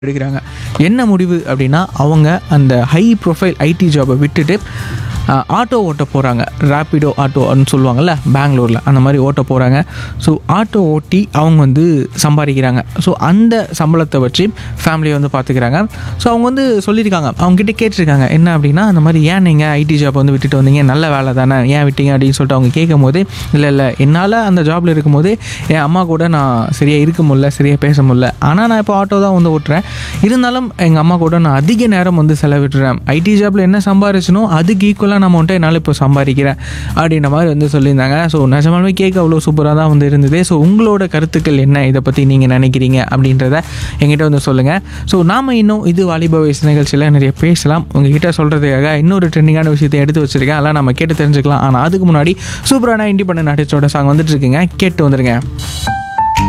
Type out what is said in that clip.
எடுக்கிறாங்க என்ன முடிவு அப்படின்னா அவங்க அந்த ஹை ப்ரொஃபைல் ஐடி ஜாபை விட்டுட்டு ஆட்டோ ஓட்ட போகிறாங்க ரேப்பிடோ ஆட்டோன்னு சொல்லுவாங்கள்ல பெங்களூரில் அந்த மாதிரி ஓட்ட போகிறாங்க ஸோ ஆட்டோ ஓட்டி அவங்க வந்து சம்பாதிக்கிறாங்க ஸோ அந்த சம்பளத்தை வச்சு ஃபேமிலியை வந்து பார்த்துக்கிறாங்க ஸோ அவங்க வந்து சொல்லியிருக்காங்க அவங்ககிட்ட கேட்டிருக்காங்க என்ன அப்படின்னா அந்த மாதிரி ஏன் நீங்கள் ஐடி ஜாப் வந்து விட்டுட்டு வந்தீங்க நல்ல வேலை தானே ஏன் விட்டீங்க அப்படின்னு சொல்லிட்டு அவங்க கேட்கும் போது இல்லை இல்லை என்னால் அந்த ஜாபில் இருக்கும்போது என் அம்மா கூட நான் சரியாக இருக்க முடியல சரியாக பேச முடியல ஆனால் நான் இப்போ ஆட்டோ தான் வந்து ஓட்டுறேன் இருந்தாலும் எங்கள் அம்மா கூட நான் அதிக நேரம் வந்து செலவிடுறேன் ஐடி ஜாபில் என்ன சம்பாரிச்சனோ அதுக்கு ஈக்குவலான அமௌண்ட்டை என்னால் இப்போ சம்பாதிக்கிறேன் அப்படின்ற மாதிரி வந்து சொல்லியிருந்தாங்க ஸோ நிஜமாலுமே கேட்க அவ்வளோ சூப்பராக தான் வந்து இருந்தது ஸோ உங்களோட கருத்துக்கள் என்ன இதை பற்றி நீங்கள் நினைக்கிறீங்க அப்படின்றத எங்கிட்ட வந்து சொல்லுங்கள் ஸோ நாம் இன்னும் இது வாலிப வயசு நிகழ்ச்சியில் நிறைய பேசலாம் உங்ககிட்ட சொல்கிறதுக்காக இன்னொரு ட்ரெண்டிங்கான விஷயத்தை எடுத்து வச்சிருக்கேன் அதெல்லாம் நம்ம கேட்டு தெரிஞ்சுக்கலாம் ஆனால் அதுக்கு முன்னாடி சூப்பரான இண்டிபெண்டன்ட் ஆர்டிஸ்டோட சாங் வந்துட்டு இருக்குங்க கேட்டு வந்துருங்க